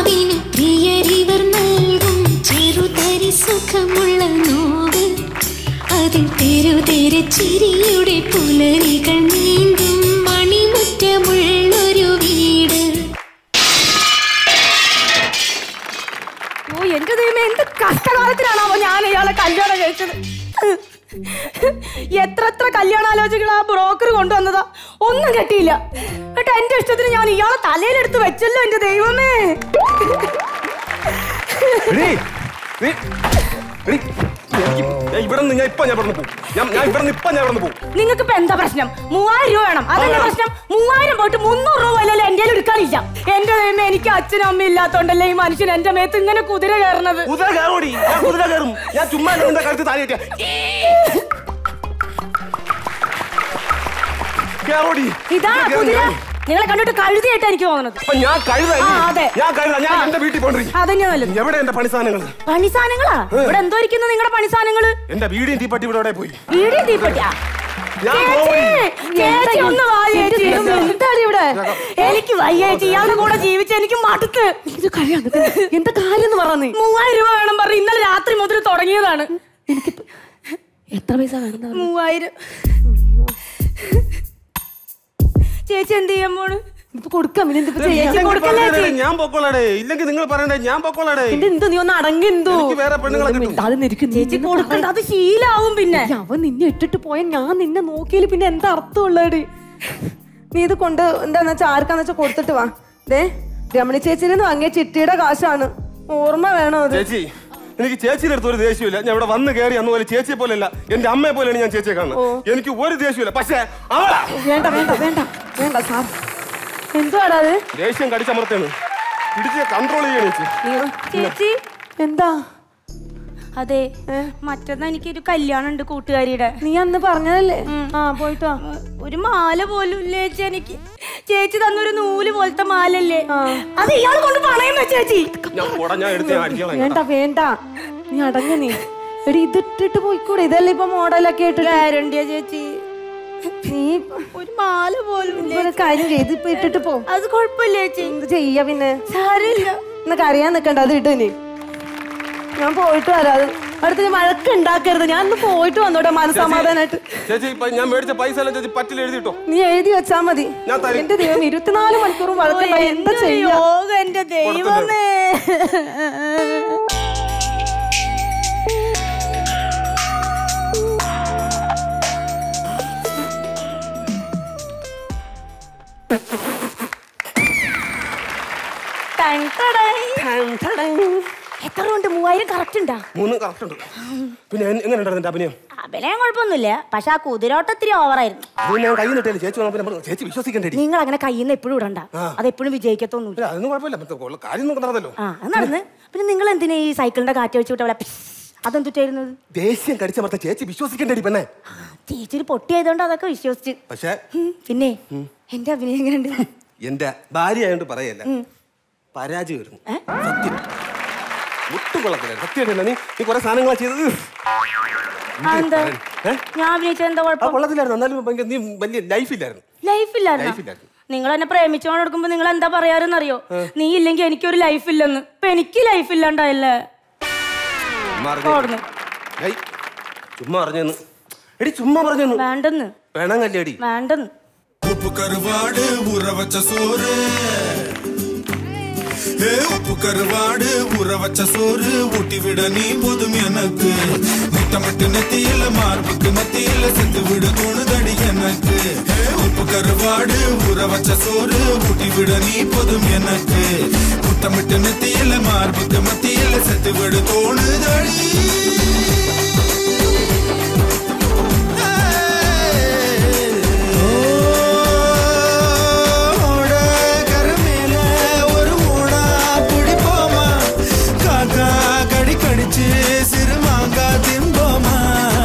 ആത്മാവിന് പ്രിയരിവർ നൽകും ചെറുതരി സുഖമുള്ള നോവ് അതിൽ തെരുതെര ചിരിയുടെ പുലരികൾ നീന്തും മണിമുറ്റമുള്ളൊരു വീട് ഓ എന്റെ ദൈവമേ എന്ത് കഷ്ടകാലത്തിലാണാവോ ഞാൻ ഇയാളെ കല്യാണം കഴിച്ചത് എത്ര എത്ര കല്യാണാലോചനകൾ ആ ബ്രോക്കർ കൊണ്ടുവന്നതാ ഒന്നും കിട്ടിയില്ല എന്നിട്ട് എന്റെ ഇഷ്ടത്തിന് ഞാൻ ഇയാളെ തലയിലെടുത്ത് വെച്ചല്ലോ എന്റെ ദൈവമേ എടീ, നീ- എടീ, എനിക്ക് ഞാൻ ഇവിടെ നിന്ന് ഞാൻ ഇപ്പൊ ഞാൻ ഇവിടെ പോകും ഞാൻ ഞാൻ ഇവിടെ നിന്ന് ഇപ്പൊ ഞാൻ ഇവിടെ പോകും നിങ്ങൾക്ക് ഇപ്പൊ എന്താ പ്രശ്നം മൂവായിരം രൂപ വേണം അതല്ലേ പ്രശ്നം മൂവായിരം പോയിട്ട് മുന്നൂറ് രൂപ അല്ലല്ലോ എന്റെ എടുക്കാനില്ല എന്റെ ദൈവമേ എനിക്ക് അച്ഛനും അമ്മയും ഇല്ലാത്തോണ്ടല്ലേ ഈ മനുഷ്യൻ എന്റെ മേത്ത് ഇങ്ങനെ കുതിര കയറുന്നത് കുതിര കയറോടി ഞാൻ കുതിര കയറും ഞാൻ ചുമ്മാ എന്റെ കഴുത്ത് താഴെ കെട്ടിയ കയറോടി ഇതാ കുതിര നിങ്ങളെ കണ്ടിട്ട് കഴുതിയായിട്ട് എനിക്ക് തോന്നുന്നത് അപ്പൊ ഞാൻ കഴുത ആ, അതെ. ഞാൻ കഴുത ഞാൻ എന്റെ വീട്ടിൽ പോണ്ടിരിക്കും അതന്നെയാ നല്ലത് എവിടെ എന്റെ പണി സാധനങ്ങൾ പണിസാധനങ്ങളാ ഇവിടെ എന്തോ ഇരിക്കുന്നു നിങ്ങളുടെ പണിസാധനങ്ങള് എന്റെ വീടിയും തീപ്പട്ടി ഇവിടെ എവിടെ പോയി വീടിയും തീപ്പെട്ടിയാ ഞാൻ ചേച്ചി, പോയി. ചേച്ചി ഒന്ന് വാ ചേച്ചി എന്താണ് ഇവിടെ എനിക്ക് വയ്യ ചേച്ചി ഇയാളുടെ കൂടെ ജീവിച്ച് എനിക്ക് മടുത്ത് എന്താ കാര്യം എന്ന് പറഞ്ഞു മൂവായിരം രൂപ വേണം പറഞ്ഞു ഇന്നലെ രാത്രി മുതൽ തുടങ്ങിയതാണ് എത്ര പൈസ വേണം മൂവായിരം ചേച്ചി എന്ത് ചെയ്യാൻ പോണ് ഇപ്പൊ കൊടുക്കാം പിന്നെ എന്തിപ്പോ ചെയ്യാ? ചേച്ചി ഇല്ലെങ്കിൽ കൊടുക്കല്ലേ പറയണേ, ചേച്ചി? ഞാൻ പൊക്കോളടേ ഇല്ലെങ്കിൽ നിങ്ങൾ പറയണ്ടേ ഞാൻ പൊക്കോളടേ എന്റെ എന്തോ നീ ഒന്ന് അടങ്ങി എന്തോ എനിക്ക് വേറെ പെണ്ണുങ്ങളെ കിട്ടും. അത് നിനക്ക് ചേച്ചി കൊടുക്കണ്ട അത് ശീലാവും പിന്നെ അവൻ നിന്നെ ഇട്ടിട്ട് പോയ ഞാൻ നിന്നെ നോക്കിയാല് പിന്നെ എന്താ അർത്ഥമുള്ളടി നീ ഇത് കൊണ്ട് എന്താന്ന് വെച്ചാ ആർക്കാന്ന് വെച്ചാ കൊടുത്തിട്ട് വാ ദേ രമണി ചേച്ചിയിൽ നിന്ന് വാങ്ങിയ ചിട്ടിയുടെ കാശാണ് ഓർമ്മ വേണോ അത് ചേച്ചി എനിക്ക് ചേച്ചിയുടെ അടുത്ത് ഒരു ദേഷ്യമില്ല ഞാൻ ഇവിടെ വന്ന് കയറി അന്ന് പോലെ ചേച്ചിയെ പോലെയല്ല എന്റെ അമ്മയെ പോലെയാണ് ഞാൻ ചേച്ചിയെ കാണുന്നത് എനിക്ക് ഒരു ദേഷ്യമില്ല പക്ഷേ അവളാ വേണ്ട വേണ്ട വേണ്ട വേണ്ട സാർ എന്തുവാടാ അത് ദേഷ്യം കടിച്ചമർത്തേണ് പിടിച്ച് കൺട്രോൾ ചെയ്യണ ചേച്ചി ചേച്ചി എന്താ അതെ മറ്റന്നാ എനിക്കൊരു കല്യാണം ഉണ്ട് കൂട്ടുകാരിയുടെ നീ അന്ന് പറഞ്ഞതല്ലേ ആ പോയിട്ട് വാ ഒരു മാല പോലും ഇല്ല ചേച്ചി എനിക്ക് ചേച്ചി തന്നൊരു നൂല് പോലത്തെ മാലല്ലേ അത് ഇയാൾ കൊണ്ട് പണയം വെച്ച ചേച്ചി ഞാൻ പോടാ ഞാൻ എടുത്ത് ഞാൻ അടിച്ചോളാം വേണ്ട വേണ്ട നീ അടങ്ങ നീ എടി ഇതിട്ടിട്ട് പോയിക്കൂടെ ഇതല്ലേ ഇപ്പൊ മോഡലൊക്കെ ഇട്ടിട്ട് ഗ്യാരണ്ടിയാ ചേച്ചി നീ ഒരു മാല പോലും ഇല്ല ഒരു കാര്യം ചെയ്ത് ഇപ്പൊ ഇട്ടിട്ട് പോ അത് കുഴപ്പമില്ല ചേച്ചി എന്ത് ചെയ്യാ പിന്നെ സാരമില്ല എന്നൊക്കെ അറിയാൻ നിക്കണ്ട അത് ഇട്ടു നീ ഞാൻ പോയിട്ട് വരാം അത് അടുത്ത് നീ വഴക്ക് ഉണ്ടാക്കരുത് ഞാൻ ഒന്ന് പോയിട്ട് വന്നോട്ടെ മനസ്സമാധാനായിട്ട് ചേച്ചി ഇപ്പൊ ഞാൻ മേടിച്ച പൈസ എല്ലാം ചേച്ചി പറ്റിൽ എഴുതിട്ടോ നീ എഴുതി വെച്ചാ മതി ഞാൻ തരും. എന്റെ ദൈവം ഇരുപത്തിനാല് മണിക്കൂറും വഴക്കുണ്ടായി എന്താ എന്തൊരു ചെയ്യാ യോഗ എന്റെ ദൈവമേ ടൺ ടടൈ. എത്ര ഉണ്ട് മൂവായിരം കറക്റ്റ് ഉണ്ടാ മൂന്ന് കറക്റ്റ് ഉണ്ട് പിന്നെ എൻ- എങ്ങനെ ഉണ്ടായിരുന്നു എന്റെ അഭിനയം അഭിനയം കുഴപ്പമൊന്നുമില്ല പക്ഷെ ആ കുതിരോട്ടം ഇത്തിരി ഓവറായിരുന്നു അത് ഞാൻ കൈ നിട്ടല്ലേ ചേച്ചി വന്നപ്പോ ഞാൻ പറഞ്ഞു, ചേച്ചി വിശ്വസിക്കണ്ടേ നിങ്ങൾ അങ്ങനെ കയ്യിൽ നിന്ന് എപ്പോഴും ഇടണ്ട അത് എപ്പോഴും വിജയിക്കത്തൊന്നുമില്ല അതൊന്നും കുഴപ്പമില്ല മറ്റേ ഉള്ള കാര്യം നോക്കാൻ നടന്നല്ലോ ആ അത് നടന്ന് പിന്നെ നിങ്ങൾ എന്തിനാ ഈ സൈക്കിളിന്റെ കാറ്റ് വെച്ച് വിട്ട് അവിടെ പിസ് അതെന്തുട്ടായിരുന്നത് ദേഷ്യം കടിച്ചമർത്ത ചേച്ചി വിശ്വസിക്കണ്ടേടി പെണ്ണെ ചേച്ചി പൊട്ടിയായതുകൊണ്ട് അതൊക്കെ വിശ്വസിച്ച് പക്ഷേ ഉം, പിന്നെ എന്റെ അഭിനയം എങ്ങനെയുണ്ട് എന്റെ ഭാര്യ ആയതുകൊണ്ട് പറയല്ല പരാജയമായിരുന്നു സത്യം ഒട്ടും കൊള്ളത്തില്ല സത്യമായിട്ടല്ല നീ നീ കുറെ സാധനങ്ങളാ ചെയ്തത് ആ, എന്താ ഏ? ഞാൻ അഭിനയിച്ചത് എന്താ ആ കുഴപ്പം കൊള്ളത്തില്ലായിരുന്നു എന്നാലും ഭയങ്കര നീ വലിയ ലൈഫില്ലായിരുന്നു ലൈഫില്ലായിരുന്നു ലൈഫില്ലായിരുന്നു നിങ്ങൾ എന്നെ പ്രേമിച്ചോണ്ട് കൊടുക്കുമ്പോ നിങ്ങൾ എന്താ പറയാറെന്നറിയോ നീ ഇല്ലെങ്കിൽ എനിക്കൊരു ലൈഫ് ഇല്ലെന്ന് ഇപ്പൊ എനിക്ക് ലൈഫ് ഇല്ലാണ്ടായല്ലേ ചുമ്മാ അറിഞ്ഞു ഓടുന്നു ഏയ്, ചുമ്മാ അറിഞ്ഞെന്ന് എടി ചുമ്മാ പറഞ്ഞെന്ന് വേണ്ടെന്ന് വേണം കല്ലേടി വേണ്ടെന്ന് உப்பு கருவாடு ஊற வச்ச சோறு ஏ உப்பு கருவாடு ஊற வச்ச சோறு ஊட்டி விட நீ போதும் எனக்கு முத்தமிட்டு நெத்தியில மார்புக்கு மத்தியில செத்து விட தோணுதடி எனக்கு ஏ உப்பு கருவாடு ஊற வச்ச சோறு ஊட்டி விட நீ போதும் எனக்கு முத்தமிட்டு நெத்தியில மார்புக்கு மத்தியில செத்து விட தோணுதடி ஓட கருமேல ஒரு மூடா பிடிப்போமா காக்கா கடி கடிச்சு சிறு மாங்கா திம்போமா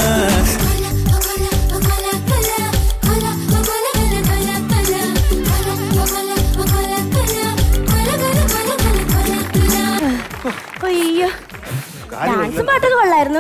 അയ്യോ ഡാൻസും പാട്ടൊക്കെ കൊള്ളായിരുന്നു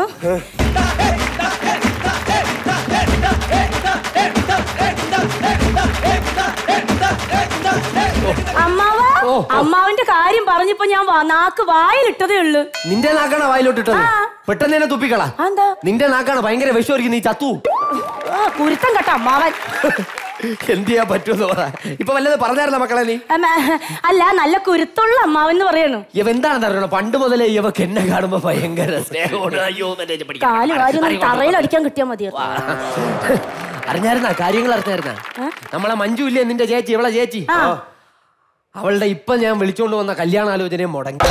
അമ്മാവ ഓ അമ്മാവിന്റെ കാര്യം പറഞ്ഞപ്പോ ഞാൻ വാ- നാക്ക് വായിലിട്ടതേ ഉള്ളു നിന്റെ നാക്കാണ് വായിലോട്ടിട്ടത് ആ. പെട്ടെന്ന് തന്നെ തുപ്പിക്കള എന്താ നിന്റെ നാക്കാണ് ഭയങ്കര വിഷമായിരിക്കും നീ ചത്തു ആ, കുരുത്തം കേട്ടോ അമ്മാവൻ എന്ത് ചെയ്യാൻ പറ്റുമെന്ന് പറ ഇപ്പൊ വല്ലത് പറഞ്ഞായിരുന്ന മക്കളെ നീ അമ്മ, അല്ല നല്ല കുരുത്തുള്ള അമ്മാവൻ എന്ന് പറയണു ഇവ എന്താണെന്ന് അറിയണം പണ്ട് മുതലേ ഇവക്ക് എന്നെ കാണുമ്പോ ഭയങ്കര സ്നേഹമാണ് അയ്യോ എന്നെ പഠിക്കാൻ. കാല് വാരി ഒന്ന് തറയിൽ അടിക്കാൻ കിട്ടിയാ മതിയായിരുന്നു അറിഞ്ഞായിരുന്ന കാര്യങ്ങൾ അറിഞ്ഞായിരുന്ന നമ്മളെ മഞ്ജു ഇല്ലേ നിന്റെ ചേച്ചി ഇവളെ ചേച്ചി ആ. അവളുടെ ഇപ്പൊ ഞാൻ വിളിച്ചോണ്ട് വന്ന കല്യാണാലോചനയും മുടങ്ങി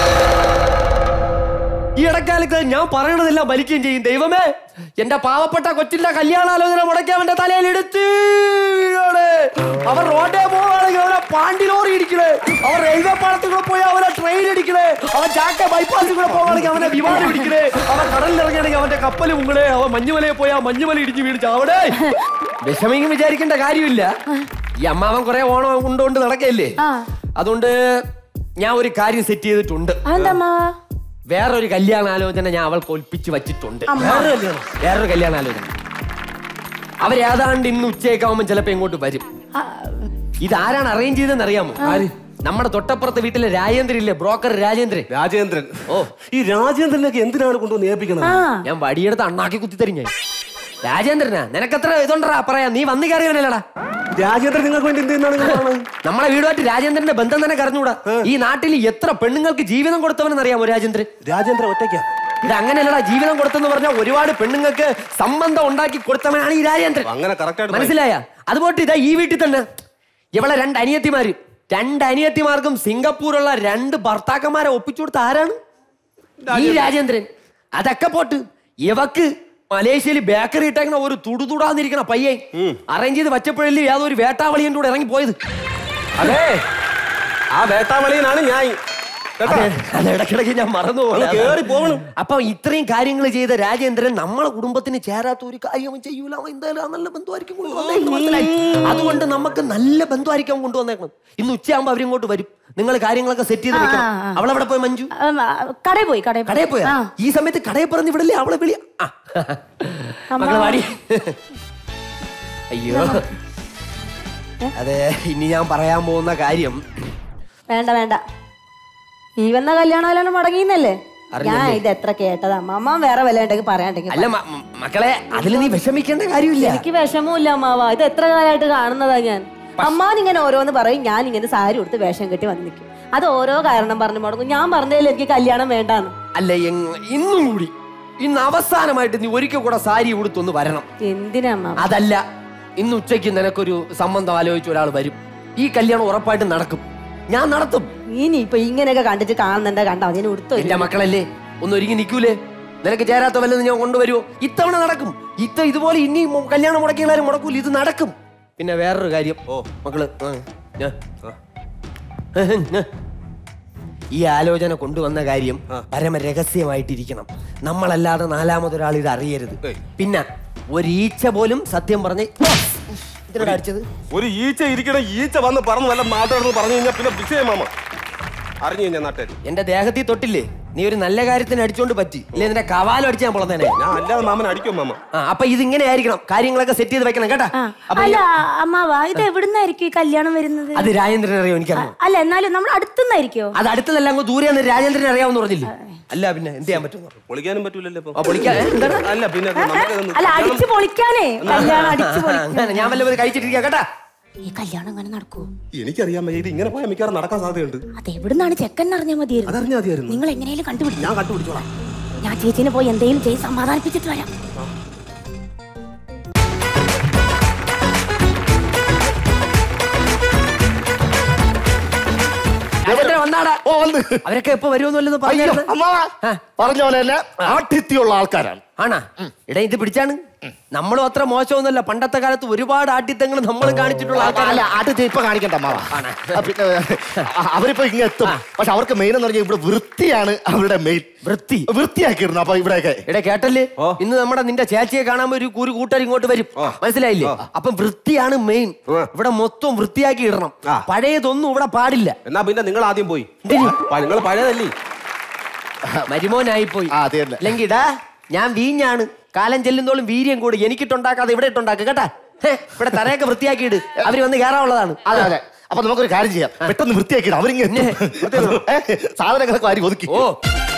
ഈ ഇടക്കാലത്ത് ഞാൻ പറയണതെല്ലാം വലിക്കുകയും ചെയ്യും ദൈവമേ എന്റെ പാവപ്പെട്ട കൊച്ചിന്റെ കല്യാണാലോചന മുടക്കി അവന്റെ തലയിൽ എടുത്ത് വീഴാണ്. അവർ റോഡേ പോവുകയാണെങ്കിൽ അവനെ പാണ്ടി ലോറി ഇടിക്കണേ അവർ റെയിൽവേ പാളത്തിൽ കൂടെ പോയി അവനെ ട്രെയിൻ ഇടിക്കണേ അവൻ ചാക്ക ബൈപ്പാസിൽ കൂടെ പോവുകയാണെങ്കിൽ അവനെ വിമാനം ഇടിക്കണേ അവൻ കടലിൽ ഇറങ്ങുകയാണെങ്കിൽ അവന്റെ കപ്പൽ മുങ്ങണേ അവൻ മഞ്ഞുമലയിൽ പോയി ആ മഞ്ഞുമല ഇടിഞ്ഞ് വീടിച്ചു അവിടെ വിഷമിക്കും വിചാരിക്കേണ്ട കാര്യമില്ല ഈ അമ്മാവൻ കുറെ ഓണം കൊണ്ടുകൊണ്ട് നടക്കല്ലേ ആ. അതുകൊണ്ട് ഞാൻ ഒരു കാര്യം സെറ്റ് ചെയ്തിട്ടുണ്ട് അതെന്താ അമ്മാവാ വേറൊരു കല്യാണാലോചന ഞാൻ അവൾക്ക് ഒൽപ്പിച്ച് വച്ചിട്ടുണ്ട് വേറൊരു കല്യാണം വേറൊരു കല്യാണാലോചന അവരേതാണ്ട് ഇന്ന് ഉച്ചയൊക്കെ ആവുമ്പോൾ ചിലപ്പോ ഇങ്ങോട്ട് വരും ആ, ഇതാരാണ് അറേഞ്ച് ചെയ്തെന്ന് അറിയാമോ നമ്മുടെ തൊട്ടപ്പുറത്തെ വീട്ടിലെ രാജേന്ദ്രൻ ഇല്ലേ ബ്രോക്കർ രാജേന്ദ്രൻ രാജേന്ദ്രൻ ഓ ഈ രാജേന്ദ്രനൊക്കെ എന്തിനാണ് കൊണ്ടുവന്ന് ഏൽപ്പിക്കുന്നത് ആ ഞാൻ വടിയെടുത്ത് അണ്ണാക്കി കുത്തിത്തരും ഞാൻ രാജേന്ദ്രനാ നിനക്കെത്ര ഇതുണ്ടടാ പറയാ നീ വന്നു കയറിയവനല്ലടാ രാജേന്ദ്രൻ നിങ്ങൾക്ക് വേണ്ടി എന്ത് ചെയ്യുന്നതാണ് നിങ്ങൾ കാണുന്നത്? നമ്മളെ വീടുമായിട്ട് രാജേന്ദ്രന്റെ ബന്ധം തന്നെ കറഞ്ഞൂടാ ഈ നാട്ടിൽ എത്ര പെണ്ണുങ്ങൾക്ക് ജീവിതം കൊടുത്തവനെന്ന് അറിയാമോ രാജേന്ദ്രൻ രാജേന്ദ്രൻ ഒറ്റയ്ക്കാ ഇത് അങ്ങനെയല്ലടാ ജീവിതം കൊടുത്തെന്ന് പറഞ്ഞാൽ ഒരുപാട് പെണ്ണുങ്ങൾക്ക് സംബന്ധം ഉണ്ടാക്കി കൊടുത്തവനാണ് ഈ രാജേന്ദ്രൻ അങ്ങനെ കറക്റ്റ് ആയിട്ട് മനസ്സിലായ അതുപോലെ ഇതാ ഈ വീട്ടിൽ തന്നെ ഇവളെ രണ്ട് അനിയത്തിമാര് രണ്ട് അനിയത്തിമാർക്കും സിംഗപ്പൂരുള്ള രണ്ട് ഭർത്താക്കന്മാരെ ഒപ്പിച്ചു കൊടുത്ത ആരാണ് ഈ രാജേന്ദ്രൻ അതൊക്കെ പോട്ട് ഇവക്ക് മലേഷ്യയിൽ ബേക്കറി ഇട്ടേക്കണ ഒരു തുടുതുടാന്നിരിക്കണ പയ്യൻ അറേഞ്ച് ചെയ്ത് വച്ചപ്പോഴല്ലേ യാതൊരു വേട്ടാവളിയൻ്റെ കൂടെ ഇറങ്ങി പോയത് അതെ ആ വേട്ടാവളിയനാണ് ഞാൻ കേട്ടോ? അതെ, അത് ഇടയ്ക്കിടയ്ക്ക് ഞാൻ മറന്നു അങ്ങ് കേറി പോകണം. അപ്പൊ ഇത്രയും കാര്യങ്ങൾ ചെയ്ത രാജേന്ദ്രൻ നമ്മളെ കുടുംബത്തിന് ചേരാത്ത ഒരു കാര്യം അവൻ ചെയ്യൂല അവൻ എന്തായാലും ആ നല്ല ബന്ധുവായിരിക്കും കൊണ്ടുവന്നേക്കണം, മനസ്സിലായി? അതുകൊണ്ട് നമുക്ക് നല്ല ബന്ധുവായിരിക്കും കൊണ്ടുവന്നേക്കണം ഇന്ന് ഉച്ചയാകുമ്പോ അവരിങ്ങോട്ട് വരും നിങ്ങൾ കാര്യങ്ങളൊക്കെ സെറ്റ് ചെയ്ത് വെക്കണം ആ, ആ. അവളവിടെ പോയി മഞ്ജു ഉം, ആ, കടയിൽ പോയി കടയിൽ കടയിൽ പോയാ ആ. ഈ സമയത്ത് കടയിൽ പറഞ്ഞ് വിടല്ലേ അവളെ വിളി ആ. മക്കളെ വാടി അയ്യോ അതെ ഇനി ഞാൻ പറയാൻ പോകുന്ന കാര്യം വേണ്ട വേണ്ട ഈ വന്ന കല്യാണമല്ലോ മുടങ്ങിന്നല്ലേ ഞാൻ അറിഞ്ഞില്ലേ? ഇത് എത്ര കേട്ടതാ അമ്മ വേറെ വില ഉണ്ടെങ്കിൽ പറയാണ്ടെങ്കിൽ അല്ല മ- മ- മക്കളെ അതിൽ നീ വിഷമിക്കേണ്ട കാര്യമില്ല എനിക്ക് വിഷമമില്ല അമ്മാവ ഇത് എത്ര കാലമായിട്ട് കാണുന്നതാ ഞാൻ അമ്മാൻ ഇങ്ങനെ ഓരോന്ന് പറയും ഞാൻ ഇങ്ങനെ സാരി ഉടുത്ത് വേഷം കെട്ടി വന്ന് നിൽക്കും അത് ഓരോ കാരണം പറഞ്ഞു മുടങ്ങും ഞാൻ പറഞ്ഞതിൽ എനിക്ക് കല്യാണം വേണ്ടാന്ന് അല്ല എങ്- ഇന്നും കൂടി ഇന്ന് അവസാനമായിട്ട് നീ ഒരിക്കൽ കൂടെ സാരി ഉടുത്തൊന്ന് വരണം എന്തിനാ അമ്മാവ അതല്ല ഇന്ന് ഉച്ചയ്ക്ക് നിനക്കൊരു സംബന്ധം ആലോചിച്ച ഒരാൾ വരും ഈ കല്യാണം ഉറപ്പായിട്ടും നടക്കും ഞാൻ നടത്തും ഇനി ഇപ്പൊ ഇങ്ങനെയൊക്കെ കണ്ടിട്ട് കാണുന്നുണ്ട കണ്ടാ ഞാൻ ഉടുത്തു എന്റെ മക്കളല്ലേ ഒന്ന് ഒരുങ്ങി നിൽക്കൂലേ നിനക്ക് ചേരാത്ത വല്ലതും ഞാൻ കൊണ്ടുവരുമോ ഇത്തവണ നടക്കും ഇത്ത ഇതുപോലെ ഇനി മു- കല്യാണം മുടക്കിയാലും മുടക്കൂല ഇത് നടക്കും പിന്നെ വേറൊരു കാര്യം ഓ മക്കള് ആ, ഞാ, ആ. ഞാ. ഈ ആലോചന കൊണ്ടുവന്ന കാര്യം പരമ രഹസ്യമായിട്ടിരിക്കണം നമ്മളല്ലാതെ നാലാമതൊരാൾ ഇത് അറിയരുത് ഏയ്. പിന്നെ ഒരു ഈച്ച പോലും സത്യം പറഞ്ഞ് ഇതിനോട് അടിച്ചത് ഒരു ഈച്ച ഇരിക്കണ ഈച്ച വന്ന് പറന്ന് വല്ല മാറ്റാണെന്ന് പറഞ്ഞു കഴിഞ്ഞാൽ പിന്നെ വിഷയം മാമ അറിഞ്ഞു കഴിഞ്ഞാൽ നാട്ടുകാർ എന്റെ ദേഹത്തിൽ തൊട്ടില്ലേ നീ ഒരു നല്ല കാര്യത്തിന് അടിച്ചോണ്ട് പറ്റി ഇല്ലേ നിന്റെ കവാലം അടിച്ച് ഞാൻ പൊളന്നേനെ ഞാൻ അല്ലാതെ മാമൻ അടിക്കും മാമ ആ അപ്പൊ ഇതിങ്ങനെ ആയിരിക്കണം കാര്യങ്ങളൊക്കെ സെറ്റ് ചെയ്ത് വെക്കണം കേട്ടാ ആ, അപ്പൊ അല്ല ഈ- അമ്മാവാ ഇത് എവിടുന്നായിരിക്കും ഈ കല്യാണം വരുന്നത് അത് രാജേന്ദ്രൻ അറിയോ എനിക്കറിയാം അല്ല എന്നാലും നമ്മൾ അടുത്തുനിന്നായിരിക്കോ അത് അടുത്തതല്ല അങ്ങ് ദൂരെയാന്ന് രാജേന്ദ്രൻ അറിയാമെന്ന് പറഞ്ഞില്ലേ അല്ല പിന്നെ എന്ത് ചെയ്യാൻ പറ്റും പൊളിക്കാനും പറ്റൂലല്ലോ ഇപ്പൊ ആ, പൊളിക്കാൻ ഏ, എന്താണ് അല്ല പിന്നെ നമുക്ക് അല്ല അടിച്ചു പൊളിക്കാനേ കല്യാണം അടിച്ചു ആ, പൊളിക്കാൻ അങ്ങനെ ഞാൻ വല്ലവരും കഴിച്ചിട്ടിരിക്കാം കേട്ടാ ഈ കല്യാണം അങ്ങനെ നടക്കൂ എനിക്കറിയാൻ വയ്യ ഇത് ഇങ്ങനെ പോയാൽ മിക്കവാറും നടക്കാൻ സാധ്യതയുണ്ട് അത് എവിടുന്നാണ് ചെക്കൻ അറിഞ്ഞാൽ മതിയായിരുന്നു അതറിഞ്ഞാൽ മതിയായിരുന്നു നിങ്ങൾ എങ്ങനെയും കണ്ടുപിടിക്കും ഞാൻ കണ്ടുപിടിച്ചോളാം ഞാൻ ചേച്ചിനെ പോയി എന്തെങ്കിലും ചെയ്ത് സമാധാനിപ്പിച്ചിട്ട് വരാം രാജേന്ദ്രൻ വന്നാടാ ഓ വന്ന് അവരൊക്കെ എപ്പോ വരുമെന്നല്ലോ അയ്യോ പറഞ്ഞു അമ്മാവ ആ. പറഞ്ഞ പോലെ തന്നെ ആഠിത്യമുള്ള ആൾക്കാരാണ് ആണാ എടാ ഇത് പിടിച്ചാണ് നമ്മളും അത്ര മോശമൊന്നുമല്ല പണ്ടത്തെ കാലത്ത് ഒരുപാട് ആട്ടിത്തങ്ങൾ നമ്മളും കാണിച്ചിട്ടുള്ള അല്ല ആൾക്കാരല്ല ആദ്യത്തെ ഇപ്പൊ കാണിക്കണ്ട അമ്മാവ ആ, പിന്നെ ആ, അവരിപ്പോ ഇങ്ങ എത്തും പക്ഷെ അവർക്ക് മെയിൻ എന്ന് പറഞ്ഞാൽ ഇവിടെ വൃത്തിയാണ് അവരുടെ മെയിൻ വൃത്തി വൃത്തിയാക്കിയിരുന്നു അപ്പൊ ഇവിടെയൊക്കെ എടാ കേട്ടല്ലേ ഇന്ന് നമ്മുടെ നിന്റെ ചേച്ചിയെ കാണാൻ ഒരു ഒരു കൂട്ടർ ഇങ്ങോട്ട് വരും മനസ്സിലായില്ലേ അപ്പൊ വൃത്തിയാണ് മെയിൻ ഇവിടെ മൊത്തം വൃത്തിയാക്കി ഇടണം ആ. പഴയതൊന്നും ഇവിടെ പാടില്ല എന്നാ പിന്നെ നിങ്ങൾ ആദ്യം പോയി എന്തിന്? നിങ്ങൾ പഴയതല്ലേ മരുമോനായി പോയി ആ, അത് തന്നെ. അല്ലെങ്കിൽ ഇടാ ഞാൻ വീഞ്ഞാണ് കാലം ചെല്ലുന്നോളും വീര്യം കൂടി എനിക്കിട്ടുണ്ടാക്കാതെ ഇവിടെ ഇട്ടുണ്ടാക്കുക കേട്ടാ ഹേ, ഇവിടെ തറയൊക്കെ വൃത്തിയാക്കിയിട് അവര് വന്ന് കയറാനുള്ളതാണ് അതെ അതെ അപ്പൊ നമുക്കൊരു കാര്യം ചെയ്യാം പെട്ടെന്ന് വൃത്തിയാക്കിയിട്ട് അവരിങ്ങനെ സാധനങ്ങളൊക്കെ വാരി ഒതുക്കി ഓ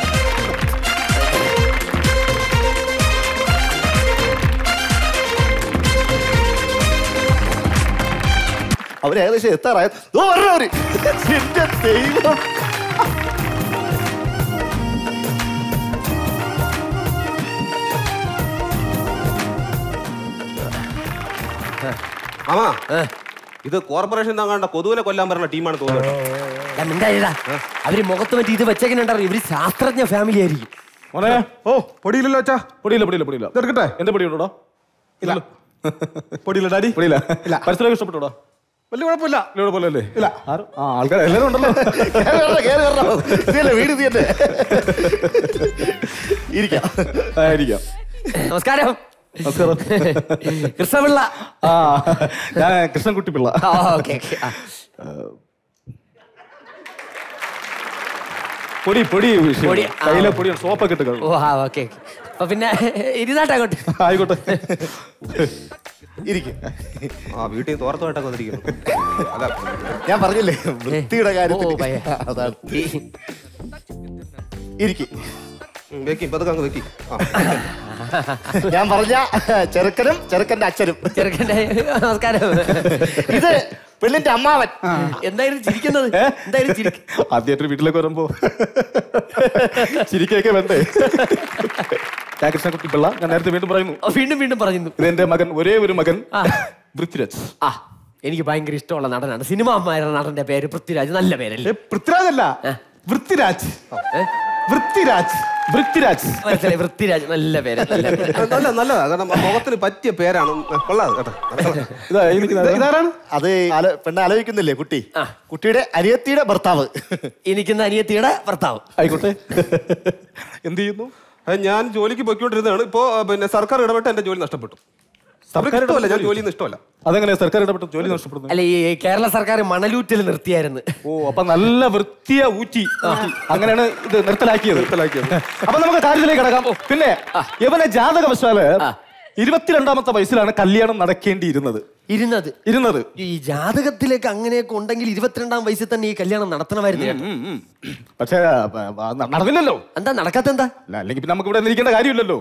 അവര് ഏകദേശം എത്താറായ ഓ വരണ അവര് എന്റെ ദൈവം മാമാ ഇത് കോർപ്പറേഷൻ താങ്കാണ്ട കൊതുവിനെ കൊല്ലാൻ പറയുന്ന ടീമാണ് തോന്നുന്നത് ഞാൻ മിണ്ടായിടാ അവര് മുഖത്ത് പറ്റി ഇത് വെച്ചേക്കുന്നുണ്ടാവും ഇവര് ശാസ്ത്രജ്ഞ ഫാമിലി ആയിരിക്കും മോനെ ഓ പൊടിയില്ലല്ലോ അച്ഛാ പൊടിയില്ല പൊടിയില്ല പൊടിയില്ല തീർക്കട്ടെ എന്റെ പൊടിയുണ്ടോ ഇല്ല പൊടിയില്ല ഡാഡി പൊടിയില്ല ഇല്ല പരിസരം ഇഷ്ടപ്പെട്ടോ വലിയ കുഴപ്പമില്ല വലിയ കുഴപ്പമില്ലല്ലേ ഇല്ല ആരും ആ ആൾക്കാർ എല്ലാവരും ഉണ്ടല്ലോ കേറി വരണം, കേറി വരണം. ഇതല്ലേ വീട് ഇത് തന്നെ ഇരിക്കാം ആയിരിക്കാം നമസ്കാരം നമസ്കാരം കൃഷ്ണപിള്ള ആ ഞാൻ കൃഷ്ണൻകുട്ടി പിള്ള ആ, ഓക്കേ, ഓക്കേ. ആ. പൊടി പൊടി വിഷയം. പൊടി, ആ. കയ്യിലെ പൊടിയാണ് സോപ്പൊക്കെ ഇട്ട് ഓ കഴുകും ആ ഓക്കെ ഓക്കെ അപ്പൊ പിന്നെ ഇരുന്നാട്ടെ അങ്ങോട്ട് ആയിക്കോട്ടെ ഇരിക്കും ആ വീട്ടിൽ തോർത്തുമായിട്ടൊക്കെ വന്നിരിക്കുന്നു അല്ല ഞാൻ പറഞ്ഞില്ലേ വൃത്തിയുടെ കാര്യത്തിൽ ഓ, ഭയ. അതാണ് ഈ- ഇരിക്കും വെക്കി പതുക്കെ അങ്ങ് വെക്കി ആ ഞാൻ പറഞ്ഞ ചെറുക്കനും ചെറുക്കന്റെ അച്ഛനും ചെറുക്കൻ്റെ നമസ്കാരം ഇത് പെണ്ണിന്റെ അമ്മാവൻ എന്തായാലും ചിരിക്കുന്നത് എന്തായാലും ചിരിക്ക ആദ്യമായിട്ട് വീട്ടിലേക്ക് വരുമ്പോ ചിരിക്കൊക്കെ വേണ്ടേ ഞാൻ കൃഷ്ണൻകുട്ടി പിള്ള ഞാൻ നേരത്തെ വീണ്ടും പറയുന്നു ഓ, വീണ്ടും വീണ്ടും പറയുന്നു ഇത് എന്റെ മകൻ ഒരേ ഒരു മകൻ ആ. പൃഥ്വിരാജ് ആ എനിക്ക് ഭയങ്കര ഇഷ്ടമുള്ള നടനാണ് സിനിമ അമ്മാരുടെ നടന്റെ പേര് പൃഥ്വിരാജ് നല്ല പേരല്ലേ ഏ, പൃഥ്വിരാജ് അല്ല വൃത്തിരാജ് ഏ? വൃത്തിരാജ് വൃത്തിരാജ് മനസ്സിലായി വൃത്തിരാജ് നല്ല പേര് നല്ല പേര് നല്ല നല്ലതാ കാരണം മുഖത്തിന് പറ്റിയ പേരാണ് കൊള്ളാതെ കേട്ടോ ഇതാ എനിക്ക് ഇതാരാണ് അത് ആലോ- പെണ്ണ് ആലോചിക്കുന്നില്ലേ കുട്ടി കുട്ടിയുടെ അനിയത്തിയുടെ ഭർത്താവ് എനിക്കുന്ന അനിയത്തിയുടെ ഭർത്താവ് ആയിക്കോട്ടെ എന്ത് ചെയ്യുന്നു അത് ഞാൻ ജോലിക്ക് പൊയ്ക്കൊണ്ടിരുന്നതാണ് ഇപ്പോ ആ, പിന്നെ സർക്കാർ ഇടപെട്ട് എന്റെ ജോലി നഷ്ടപ്പെട്ടു സർക്കാർ ഇഷ്ടമല്ല ഞാൻ ജോലിയൊന്നും ഇഷ്ടമല്ല അതെങ്ങനെ സർക്കാർ ഇടപെട്ട് ജോലി നഷ്ടപ്പെടുന്നു അല്ല ഈ കേരള സർക്കാർ മണലൂറ്റിൽ നിർത്തിയായിരുന്നു ഓ അപ്പൊ നല്ല വൃത്തിയ ഊറ്റി ഊറ്റി. അങ്ങനെയാണ് ഇത് നിർത്തലാക്കിയത് നിർത്തലാക്കിയത് അപ്പൊ നമുക്ക് കാര്യത്തിലേക്ക് കിടക്കാം പിന്നെ ഇവനെ ജാതകവശാല് ഇരുപത്തിരണ്ടാമത്തെ വയസ്സിലാണ് കല്യാണം നടക്കേണ്ടിയിരുന്നത് ഇരുന്നത് ഇരുന്നത് ഈ ജാതകത്തിലേക്ക് അങ്ങനെയൊക്കെ ഉണ്ടെങ്കിൽ ഇരുപത്തിരണ്ടാം വയസ്സിൽ തന്നെ ഈ കല്യാണം നടത്തണമായിരുന്നു കേട്ടോ. പക്ഷേ പ- പ- നടന്നില്ലല്ലോ എന്താ നടക്കാത്ത എന്താ അല്ല, അല്ലെങ്കിൽ പിന്നെ നമുക്ക് ഇവിടെ ഇരിക്കേണ്ട കാര്യമില്ലല്ലോ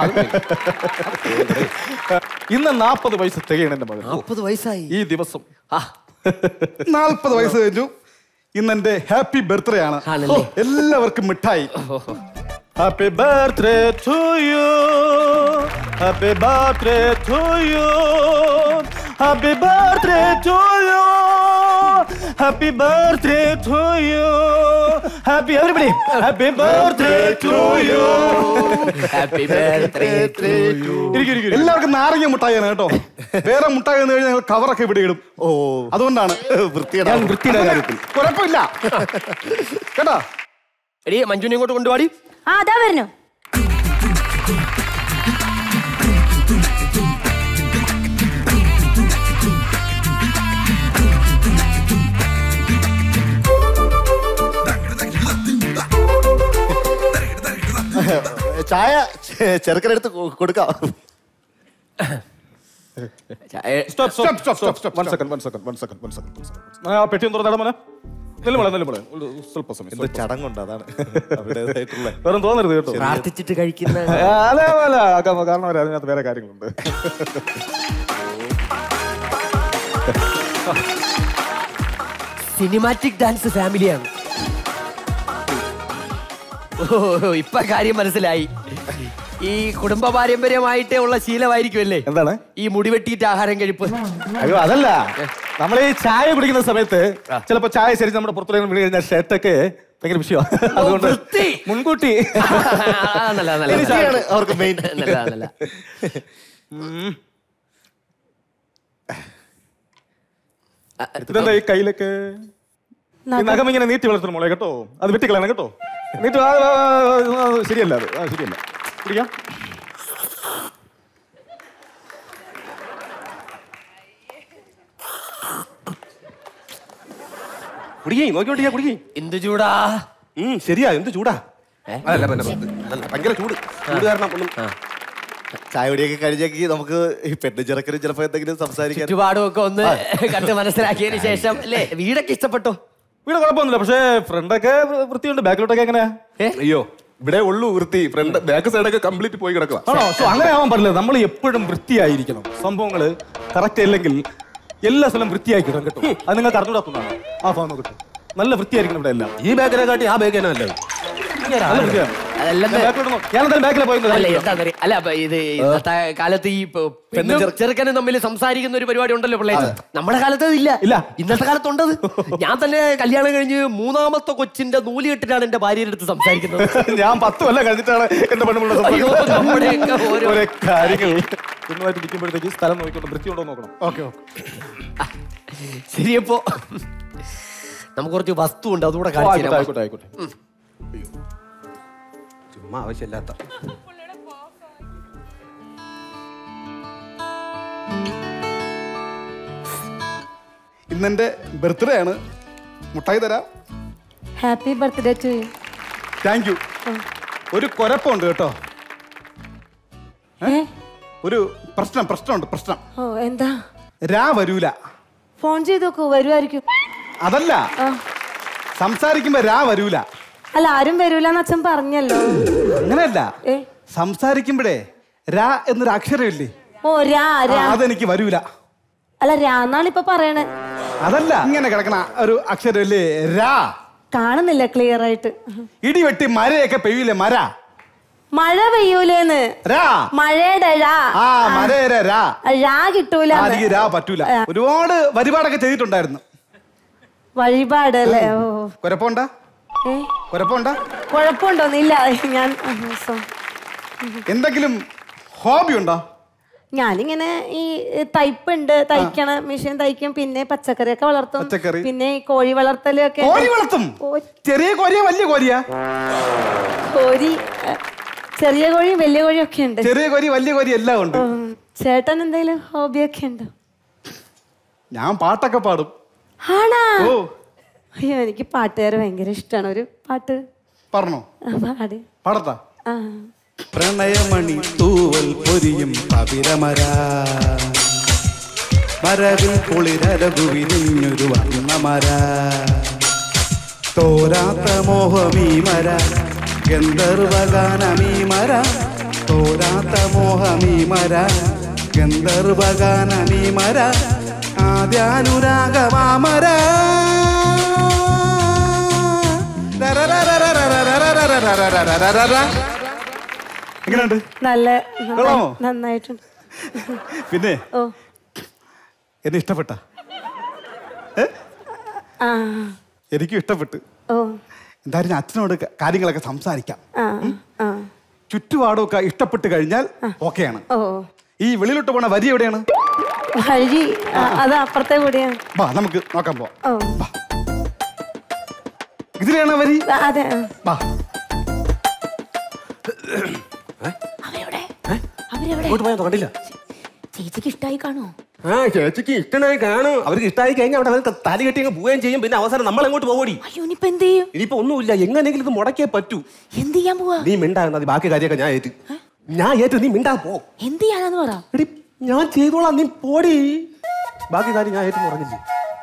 ഇന്ന് നാൽപ്പത് വയസ്സ് തികയാണ് എന്റെ മകൻ നാൽപ്പത് വയസ്സായി ഈ ദിവസം ആ നാൽപ്പത് വയസ്സ് കഴിഞ്ഞു ഇന്ന് എന്റെ ഹാപ്പി ബർത്ത്ഡേ ആണ് ആണല്ലേ? ഓ, എല്ലാവർക്കും മിഠായി happy birthday to you happy birthday to you happy birthday to you happy birthday to you happy everybody happy birthday to you happy birthday എല്ലാവർക്കും നാരങ്ങ മുട്ടായാണ് കേട്ടോ വേറെ മുട്ടായി എന്ന് കഴിഞ്ഞാൽ ഞങ്ങൾ കവറൊക്കെ ഇവിടെ ഇടും ഓ അതുകൊണ്ടാണ് വൃത്തിയുടെ ഞാൻ വൃത്തിയുടെ കാര്യത്തിൽ കുഴപ്പമില്ല കേട്ടോ എടി മഞ്ജുനെ ഇങ്ങോട്ട് കൊണ്ടുപാടി ആ അതാ വരുന്നു ചായ ചെ- ചെറുക്കനെടുത്ത് കൊ- കൊടുക്കാം stop stop stop stop stop one second one second one second one second ആ പെട്ടി ഒന്ന് തുറന്നിടാൻ മോനെ നിലമുള നിലമുള സ്വല്പ സമയം എന്തോ ചടങ്ങുണ്ട് അതാണ് അവരുടേതായിട്ടുള്ള വേറെ തോന്നരുത് കേട്ടോ പ്രാർത്ഥിച്ചിട്ട് കഴിക്കുന്ന ആ, അല്ല അല്ല ക- കാരണം വരെ അതിനകത്ത് വേറെ കാര്യങ്ങളുണ്ട് സിനിമാറ്റിക് ഡാൻസ് ഫാമിലിയാണ് ഓ ഇപ്പൊ കാര്യം മനസ്സിലായി ഈ കുടുംബ പാരമ്പര്യമായിട്ടേ ഉള്ള ശീലമായിരിക്കുമല്ലേ എന്താണ് ഈ മുടിവെട്ടിയിട്ട് ആഹാരം കഴിപ്പ് അയ്യോ അതല്ല നമ്മൾ ഈ ചായ കുടിക്കുന്ന സമയത്ത് ചിലപ്പോ ചായ ശരി നമ്മുടെ പുറത്തുള്ള വീണ് കഴിഞ്ഞാൽ ഷർട്ടൊക്കെ ഭയങ്കര വിഷയമാണ് അതുകൊണ്ട് വൃത്തി. മുൻകൂട്ടി ആ, നല്ല നല്ല വൃത്തിയാണ് അവർക്ക് മെയിൻ നല്ല നല്ല ഇതെന്താ ഈ കയ്യിലൊക്കെ ഈ നഖം ഇങ്ങനെ നീട്ടി വളർത്തണം മോളെ കേട്ടോ അത് വെട്ടിക്കളയണം കേട്ടോ നീട്ടി ആ, ആ, ആ, ആ, ശരിയല്ല അത് ആ ശരിയല്ല കുടിക്കാം കുടിക്കേ നോക്കിയോണ്ടിയാ കുടിക്കേ എന്ത് ചൂടാ ഉം ശരിയാ എന്ത് ചൂടാ ഏ? അല്ല പിന്നെ അല്ല, ഭയങ്കര ചൂട് ചൂട് കാരണം ഒന്നും ചായ കുടിയൊക്കെ കഴിഞ്ഞെങ്കിൽ നമുക്ക് ഈ പെണ്ണ് ചെറുക്കനും ചിലപ്പോ എന്തെങ്കിലും സംസാരിക്കാൻ ചുറ്റുപാടും ഒക്കെ ഒന്ന് കണ്ട് മനസ്സിലാക്കിയതിന് ശേഷം അല്ലേ വീടൊക്കെ ഇഷ്ടപ്പെട്ടോ വീട് കുഴപ്പമൊന്നുമില്ല പക്ഷേ ഫ്രണ്ടൊക്കെ വൃത്തിയുണ്ട് ബാക്കിലോട്ടൊക്കെ എങ്ങനെയാ അയ്യോ ഇവിടെ ഉള്ളൂ വൃത്തി ഫ്രണ്ട് ബാക്ക് സൈഡൊക്കെ കംപ്ലീറ്റ് പോയി കിടക്കുക ആണോ സോ അങ്ങനെ ആവാൻ പറ്റില്ല നമ്മൾ എപ്പോഴും വൃത്തിയായിരിക്കണം സംഭവങ്ങൾ കറക്റ്റ് അല്ലെങ്കിൽ എല്ലാ സ്ഥലം വൃത്തിയാക്കിക്കണം കേട്ടോ അത് നിങ്ങൾക്ക് അറിഞ്ഞൂടാത്തതാണ് ആ ഭാഗം നോക്കട്ടെ നല്ല വൃത്തിയായിരിക്കണം ഇവിടെ എല്ലാം ഈ ബാക്കിനെ കാട്ടി ആ ബാഗ് തന്നെ നല്ലത് നല്ല വൃത്തിയാണ് അതല്ല ഞാൻ back ലോട്ട് നോക്കാം. ഞാൻ എന്തായാലും ബാക്കിലെ പോയി അല്ല എന്താ അല്ല അപ്പൊ ഇത് ഇന്നത്തെ കാലത്ത് ഈ പെ- പെണ്ണും ചെറുക്കനും തമ്മിൽ സംസാരിക്കുന്ന ഒരു പരിപാടി ഉണ്ടല്ലോ പിള്ളേർ നമ്മുടെ കാലത്ത് അതില്ല ഇല്ല. ഇന്നത്തെ കാലത്തുണ്ടത് ഞാൻ തന്നെ കല്യാണം കഴിഞ്ഞ് മൂന്നാമത്തെ കൊച്ചിന്റെ നൂല് കെട്ടിട്ടാണ് എന്റെ ഭാര്യയുടെ അടുത്ത് സംസാരിക്കുന്നത് ഞാൻ പത്ത് കൊല്ലം കഴിഞ്ഞിട്ടാണ് എന്റെ പെണ്ണുമുള്ള അയ്യോ, നമ്മുടെയൊക്കെ ഓരോ- ഓരോ കാര്യങ്ങൾ പെണ്ണുമായിട്ട് ഇരിക്കുമ്പോഴത്തേക്ക് സ്ഥലം നോക്കിക്കൊണ്ട് വൃത്തിയുണ്ടോ നോക്കണം ഓക്കെ ഓക്കെ ശരിയപ്പോ നമുക്ക് കുറച്ച് വസ്തു ഉണ്ട് അതുകൂടെ ആയിക്കോട്ടെ കാണിച്ചു ആയിക്കോട്ടെ ആയിക്കോട്ടെ ചുമ്മാ ആവശ്യമില്ലാത്ത ഇന്നെന്റെ ബർത്ത്ഡേ ആണ് മുട്ടായി തരാം happy birthday to you thank you ഒരു കുഴപ്പമുണ്ട് കേട്ടോ ഏ ഒരു പ്രശ്നം പ്രശ്നമുണ്ട് പ്രശ്നം ഓ എന്താ രാ വരൂല ഫോൺ ചെയ്ത് നോക്കൂ വരുമായിരിക്കും അതല്ല ആ സംസാരിക്കുമ്പോ രാ വരൂല അല്ല ആരും വരൂലെന്ന് അച്ഛൻ പറഞ്ഞല്ലോ അങ്ങനെയല്ല ഏ സംസാരിക്കുമ്പോഴേ രാ എന്നൊരു അക്ഷരമില്ലേ ഓ രാ ആ, രാ അതെനിക്ക് വരൂല അല്ല രാന്നാണ് ഇപ്പൊ പറയണേ അതല്ല ഇങ്ങനെ കിടക്കണ ഒരു അക്ഷരമില്ലേ രാ കാണുന്നില്ല ക്ലിയർ ആയിട്ട് ഇടിവെട്ടി മരയൊക്കെ പെയ്യൂലേ മര മഴ പെയ്യൂലേന്ന് രാ മഴയുടെ രാ ആ മരേര രാ രാ കിട്ടൂല ആ, എനിക്ക് രാ പറ്റൂല ഒരുപാട് പരിപാടൊക്കെ ചെയ്തിട്ടുണ്ടായിരുന്നു വഴിപാട് അല്ലേ ഓ കുഴപ്പമുണ്ടാ ഏ കുഴപ്പമുണ്ടാ കുഴപ്പമുണ്ടോന്നില്ല ഞാൻ ആ, സോ- എന്തെങ്കിലും ഹോബി ഉണ്ടോ ഞാനിങ്ങനെ ഈ തയ്പ്പ് ഉണ്ട് തയ്ക്കണ മെഷീൻ തയ്ക്കും പിന്നെ പച്ചക്കറിയൊക്കെ വളർത്തും പച്ചക്കറി. പിന്നെ ഈ കോഴി വളർത്തലൊക്കെ ഉണ്ട്. കോഴി വളർത്തും കോഴി- ചെറിയ കോരിയ വലിയ കോരിയാ കോഴി ഏ, ചെറിയ കോഴിയും വലിയ കോഴിയും ഒക്കെ ഉണ്ട് ചെറിയ കോരി വലിയ കോരി എല്ലാം ഉണ്ട് ഉം. ചേട്ടൻ എന്തെങ്കിലും ഹോബിയൊക്കെ ഉണ്ടോ ഞാൻ പാട്ടൊക്കെ പാടും ആണാ ഓ അയ്യോ എനിക്ക് പാട്ടുകാർ ഭയങ്കര ഇഷ്ടമാണ് ഒരു പാട്ട് പറഞ്ഞോ ആ, പാടി പാടത്താ ആ പ്രണയമണി തൂവൽ പൊരിയും പവിരമര മരവിൽ കുളിരലകു വിരിഞ്ഞൊരു വർണ്ണമര തോരാത്ത മോഹമീ മര ഗന്ധർവഗാനമീ മര തോരാത്ത മോഹമീ മര ഗന്ധർവഗാനമീ മര ആദ്യാനുരാഗമാമര എങ്ങനെയുണ്ട് നല്ല കൊള്ളാമോ? നന്നായിട്ടുണ്ട് പിന്നെ ഓ എന്നെ ഇഷ്ടപ്പെട്ട ആ എനിക്കും ഇഷ്ടപ്പെട്ട് ഓ എന്തായാലും ഞാൻ അച്ഛനോട് ക- കാര്യങ്ങളൊക്കെ സംസാരിക്കാം ആ ആ ചുറ്റുപാടുമൊക്കെ ഇഷ്ടപ്പെട്ട് കഴിഞ്ഞാൽ ഓക്കെയാണ് ഓ ഈ വെളിയിലോട്ട് പോണ വരി എവിടെയാണ് വഴി ആ, അത് അപ്പുറത്തെ കൂടിയാണ് വാ നമുക്ക് നോക്കാൻ പോവാം ഓ ഇതിലെയാണ് വരി ആ, അതെ ആ. വാ അവരെവിടെ അവരെവിടെ അങ്ങോട്ട് പോയാൽ കണ്ടില്ല ചേച്ചിക്ക് ഇഷ്ടായി കാണോ ആ ചേച്ചിക്ക് ഇഷ്ടമായി കാണും അവർക്ക് ഇഷ്ടമായി കഴിഞ്ഞാൽ അവിടെ അവർക്ക് താലി കെട്ടി അങ്ങ് പോവുകയും ചെയ്യും പിന്നെ അവസാനം നമ്മൾ അങ്ങോട്ട് പോകടി അയ്യോ ഇനിയിപ്പൊ എന്ത് ചെയ്യും ഇനിയിപ്പോ ഒന്നുമില്ല എങ്ങനെയെങ്കിലും ഇത് മുടക്കിയേ പറ്റൂ എന്ത് ചെയ്യാൻ പോവാ നീ മിണ്ടാ മതി ബാക്കി കാര്യമൊക്കെ ഞാൻ ഏറ്റ് ഞാൻ ഏറ്റ് നീ മിണ്ടാ പോ എന്ത് ചെയ്യാനാന്ന് പറ എടി ഞാൻ ചെയ്തോളാം നീ പോടി ബാക്കി കാര്യം ഞാൻ ഏറ്റു പറഞ്ഞില്ലേ